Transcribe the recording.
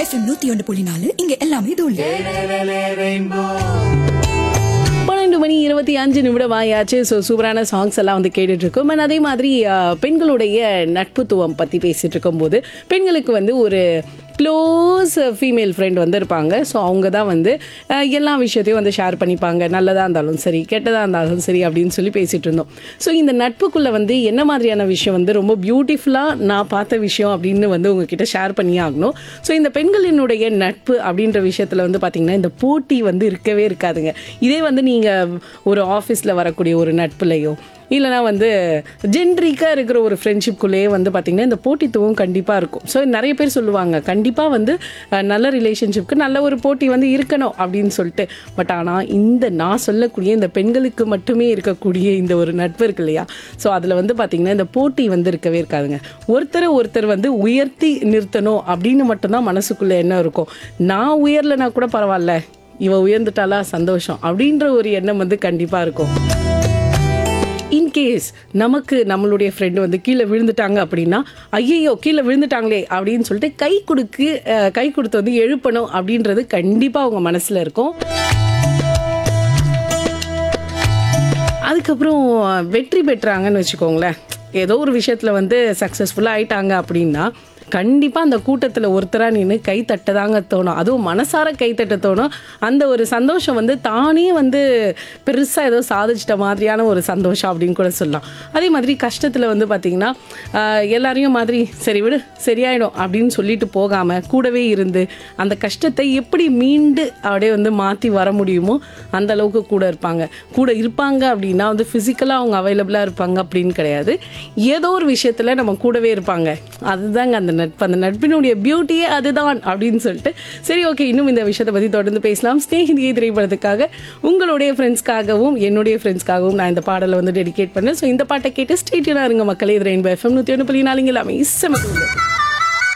FM நூத்தி ஒன்று புள்ளி நாலு இங்க எல்லாமே தூள் பன்னெண்டு மணி இருபத்தி அஞ்சு நிமிடம் ஆயாச்சு ஸோ சூப்பரான சாங்ஸ் எல்லாம் வந்து கேட்டுட்டு இருக்கோம் And அதே மாதிரி அஹ், பெண்களுடைய நட்புத்துவம் பற்றி பேசிட்டு இருக்கும்போது பெண்களுக்கு வந்து ஒரு க்ளோஸ் ஃபீமேல் ஃப்ரெண்ட் வந்து இருப்பாங்க ஸோ அவங்க தான் வந்து அஹ், எல்லா விஷயத்தையும் வந்து ஷேர் பண்ணிப்பாங்க நல்லதாக இருந்தாலும் சரி கெட்டதாக இருந்தாலும் சரி அப்படின்னு சொல்லி பேசிட்டு இருந்தோம் ஸோ இந்த நட்புக்குள்ளே வந்து என்ன மாதிரியான விஷயம் வந்து ரொம்ப பியூட்டிஃபுல்லாக நான் பார்த்த விஷயம் அப்படின்னு வந்து உங்ககிட்ட ஷேர் பண்ணியே ஆகணும் ஸோ இந்த பெண்களினுடைய நட்பு அப்படின்ற விஷயத்தில் வந்து பார்த்திங்கன்னா இந்த போட்டி வந்து இருக்கவே இருக்காதுங்க இதே வந்து நீங்கள் ஒரு ஆஃபீஸில் வரக்கூடிய ஒரு நட்புலையோ இல்லைனா வந்து ஜென்ரிக்காக இருக்கிற ஒரு ஃப்ரெண்ட்ஷிப்குள்ளேயே வந்து பார்த்திங்கன்னா இந்த போட்டித்துவம் கண்டிப்பாக இருக்கும் ஸோ நிறைய பேர் சொல்லுவாங்க கண்டிப்பாக வந்து அஹ், நல்ல ரிலேஷன்ஷிப்க்கு நல்ல ஒரு போட்டி வந்து இருக்கணும் அப்படின்னு சொல்லிட்டு பட் ஆனால் இந்த நான் சொல்லக்கூடிய இந்த பெண்களுக்கு மட்டுமே இருக்கக்கூடிய இந்த ஒரு நட்பு இருக்கு இல்லையா ஸோ அதில் வந்து பார்த்திங்கன்னா இந்த போட்டி வந்து இருக்கவே இருக்காதுங்க ஒருத்தரை ஒருத்தர் வந்து உயர்த்தி நிறுத்தணும் அப்படின்னு மட்டும்தான் மனசுக்குள்ளே என்ன இருக்கும் நான் உயரலைனா கூட பரவாயில்ல இவ உயர்ந்துட்டாலா சந்தோஷம் அப்படின்ற ஒரு எண்ணம் வந்து கண்டிப்பாக இருக்கும் இன்கேஸ் நமக்கு நம்மளுடைய ஃப்ரெண்டு வந்து கீழே விழுந்துட்டாங்க அப்படின்னா ஐயையோ கீழே விழுந்துட்டாங்களே அப்படின்னு சொல்லிட்டு கை கொடுக்கு அஹ், கை கொடுத்து வந்து எழுப்பணும் அப்படின்றது கண்டிப்பாக அவங்க மனசில் இருக்கும் அதுக்கப்புறம் வெற்றி பெற்றாங்கன்னு வச்சுக்கோங்களேன் ஏதோ ஒரு விஷயத்தில் வந்து சக்ஸஸ்ஃபுல்லாக ஆயிட்டாங்க அப்படின்னா கண்டிப்பாக அந்த கூட்டத்தில் ஒருத்தராக நின்று கை தட்டதாங்க தோணும் அதுவும் மனசார கை தட்ட தோணும் அந்த ஒரு சந்தோஷம் வந்து தானே வந்து பெருசாக ஏதோ சாதிச்சிட்ட மாதிரியான ஒரு சந்தோஷம் அப்படின்னு கூட சொல்லலாம் அதே மாதிரி கஷ்டத்தில் வந்து பார்த்திங்கன்னா ஆஹ், எல்லாரையும் மாதிரி சரி விடு சரியாயிடும் அப்படின்னு சொல்லிட்டு போகாமல் கூடவே இருந்து அந்த கஷ்டத்தை எப்படி மீண்டு அப்படியே வந்து மாற்றி வர முடியுமோ அந்த அளவுக்கு கூட இருப்பாங்க கூட இருப்பாங்க அப்படின்னா வந்து ஃபிசிக்கலாக அவங்க அவைலபிளாக இருப்பாங்க அப்படின்னு கிடையாது ஏதோ ஒரு விஷயத்தில் நம்ம கூடவே இருப்பாங்க அதுதாங்க அந்த நட்பு அந்த நட்பினுடைய பியூட்டியே அதுதான் அப்படின்னு சொல்லிட்டு சரி ஓகே இன்னும் இந்த விஷயத்தை பற்றி தொடர்ந்து பேசலாம் ஸ்நேகிதியை திரைப்படத்துக்காக உங்களுடைய ஃப்ரெண்ட்ஸ்க்காகவும் என்னுடைய ஃப்ரெண்ட்ஸ்க்காகவும் நான் இந்த பாடலை வந்து டெடிகேட் பண்ணேன் ஸோ இந்த பாட்டை கேட்டு ஸ்டேட்டியனாக இருங்க மக்களே இது ரெயின்போ எஃப்எம் நூற்றி ஒன்று புள்ளி நாலுங்க எல்லாமே செம